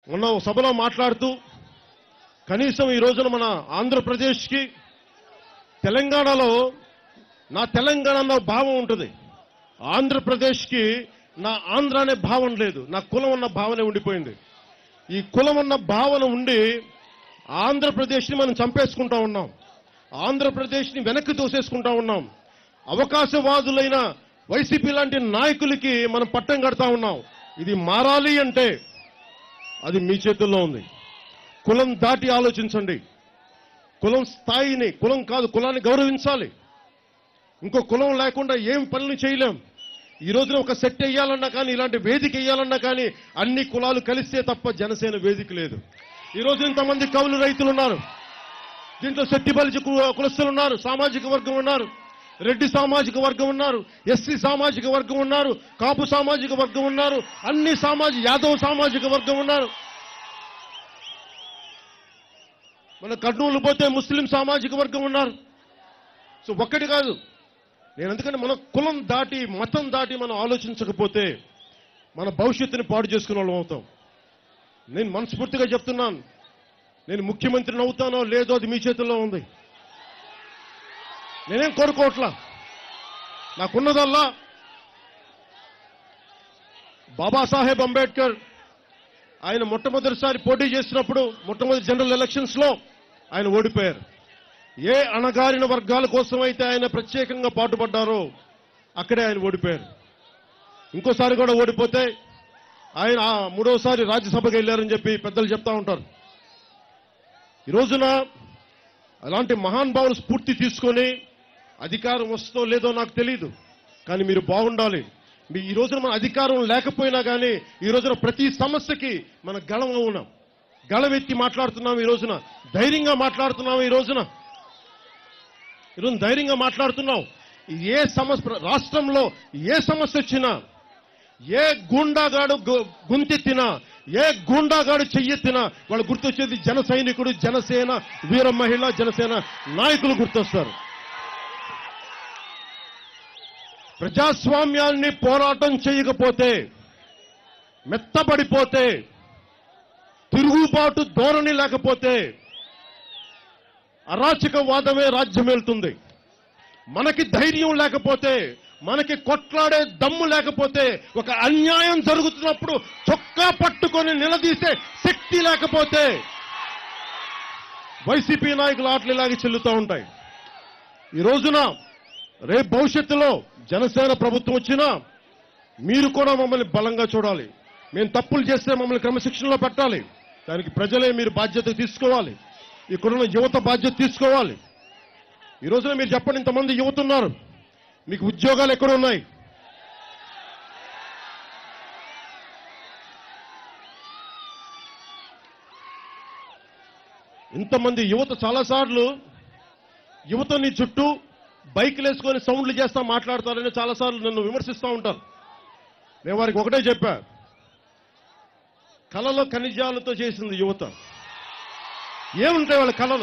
మొన్న ఒక సభలో మాట్లాడుతూ కనీసం ఈ రోజున మన ఆంధ్రప్రదేశ్కి తెలంగాణలో నా తెలంగాణ అన్న భావం ఉంటుంది ఆంధ్రప్రదేశ్కి నా ఆంధ్ర అనే భావం లేదు నా కులం అన్న భావనే ఉండిపోయింది ఈ కులం అన్న భావన ఉండి ఆంధ్రప్రదేశ్ని మనం చంపేసుకుంటా ఉన్నాం ఆంధ్రప్రదేశ్ని వెనక్కి తోసేసుకుంటా ఉన్నాం అవకాశవాదులైన వైసీపీ లాంటి నాయకులకి మనం పట్టం కడతా ఉన్నాం ఇది మారాలి అంటే అది మీ చేతుల్లో ఉంది కులం దాటి ఆలోచించండి కులం స్థాయిని కులం కాదు కులాన్ని గౌరవించాలి ఇంకో కులం లేకుండా ఏం పనులు చేయలేం ఈ రోజున ఒక సెట్ వేయాలన్నా కానీ ఇలాంటి వేదిక వేయాలన్నా కానీ అన్ని కులాలు కలిస్తే తప్ప జనసేన వేదిక లేదు ఈ రోజు ఇంతమంది కవులు రైతులు ఉన్నారు దీంట్లో శెట్టి బలిజ కు- కులస్తులు ఉన్నారు సామాజిక వర్గం ఉన్నారు రెడ్డి సామాజిక వర్గం ఉన్నారు ఎస్సీ సామాజిక వర్గం ఉన్నారు కాపు సామాజిక వర్గం ఉన్నారు అన్ని సామాజిక యాదవ్ సామాజిక వర్గం ఉన్నారు మన కర్నూలు పోతే ముస్లిం సామాజిక వర్గం ఉన్నారు సో ఒక్కటి కాదు నేను ఎందుకంటే మన కులం దాటి మతం దాటి మనం ఆలోచించకపోతే మన భవిష్యత్తుని పాడు చేసుకునే వాళ్ళం అవుతాం నేను మనస్ఫూర్తిగా చెప్తున్నాను నేను ముఖ్యమంత్రిని అవుతానో లేదో అది మీ చేతుల్లో ఉంది నేనేం కోరుకోవట్లా నాకున్నదల్లా బాబాసాహెబ్ అంబేద్కర్ ఆయన మొట్టమొదటిసారి పోటీ చేసినప్పుడు మొట్టమొదటి జనరల్ ఎలక్షన్స్ లో ఆయన ఓడిపోయారు ఏ అణగారిన వర్గాల కోసం అయితే ఆయన ప్రత్యేకంగా పాటుపడ్డారో అక్కడే ఆయన ఓడిపోయారు ఇంకోసారి కూడా ఓడిపోతే ఆయన ఆ మూడోసారి రాజ్యసభకి వెళ్ళారని చెప్పి పెద్దలు చెప్తా ఉంటారు ఈ రోజున అలాంటి మహానుభావులు స్ఫూర్తి తీసుకొని అధికారం వస్తో లేదో నాకు తెలియదు కానీ మీరు బాగుండాలి మీ ఈ రోజున మన అధికారం లేకపోయినా కానీ ఈ రోజున ప్రతి సమస్యకి మన గళం ఉన్నాం గళమెత్తి మాట్లాడుతున్నాం ఈ రోజున ధైర్యంగా మాట్లాడుతున్నాం ఈ రోజున ఈరోజు ధైర్యంగా మాట్లాడుతున్నాం ఏ సమస్య రాష్ట్రంలో ఏ సమస్య వచ్చినా ఏ గూండాగాడు గు- గుంతెత్తినా ఏ గూండాగాడు చెయ్యెత్తినా వాళ్ళు గుర్తొచ్చేది జన సైనికుడు జనసేన వీర మహిళ జనసేన నాయకులు గుర్తొస్తారు ప్రజాస్వామ్యాన్ని పోరాటం చేయకపోతే మెత్తబడిపోతే తిరుగుబాటు ధోరణి లేకపోతే అరాచకవాదమే రాజ్యం వెళ్తుంది మనకి ధైర్యం లేకపోతే మనకి కొట్లాడే దమ్ము లేకపోతే ఒక అన్యాయం జరుగుతున్నప్పుడు చొక్కా పట్టుకొని నిలదీసే శక్తి లేకపోతే వైసీపీ నాయకులు ఆటలు ఇలాగే చెల్లుతూ ఉంటాయి ఈ రోజున రేపు భవిష్యత్తులో జనసేన ప్రభుత్వం వచ్చినా మీరు కూడా మమ్మల్ని బలంగా చూడాలి మేము తప్పులు చేస్తే మమ్మల్ని క్రమశిక్షణలో పెట్టాలి దానికి ప్రజలే మీరు బాధ్యత తీసుకోవాలి ఇక్కడున్న యువత బాధ్యత తీసుకోవాలి ఈ రోజున మీరు చెప్పండి ఇంతమంది యువత ఉన్నారు మీకు ఉద్యోగాలు ఎక్కడ ఉన్నాయి ఇంతమంది యువత చాలాసార్లు యువత నీ చుట్టూ బైక్లు వేసుకొని సౌండ్లు చేస్తా మాట్లాడతారని చాలాసార్లు నన్ను విమర్శిస్తూ ఉంటారు నేను వారికి ఒకటే చెప్పా కళలో ఖనిజాలతో చేసింది యువత ఏముంటాయి వాళ్ళ కళలు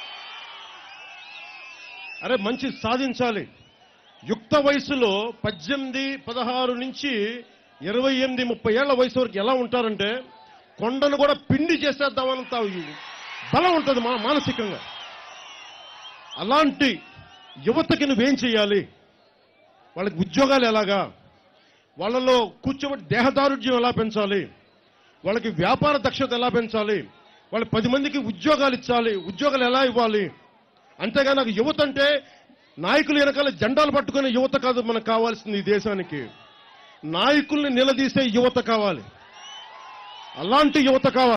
అరే మంచి సాధించాలి యుక్త వయసులో పద్దెనిమిది పదహారు నుంచి ఇరవై ఎనిమిది ముప్పై ఏళ్ల వయసు వరకు ఎలా ఉంటారంటే కొండను కూడా పిండి చేసేద్దామనంత బలం ఉంటుంది మా మానసికంగా అలాంటి యువతకి నువ్వేం చేయాలి వాళ్ళకి ఉద్యోగాలు ఎలాగా వాళ్ళలో కూర్చోబెట్టి దేహదారుఢ్యం ఎలా పెంచాలి వాళ్ళకి వ్యాపార దక్షత ఎలా పెంచాలి వాళ్ళ పది మందికి ఉద్యోగాలు ఇచ్చాలి ఉద్యోగాలు ఎలా ఇవ్వాలి అంతేగా నాకు యువత అంటే నాయకులు వెనకాల జెండాలు పట్టుకునే యువత కాదు మనకు కావాల్సింది ఈ దేశానికి నాయకుల్ని నిలదీసే యువత కావాలి అలాంటి యువత కావాలి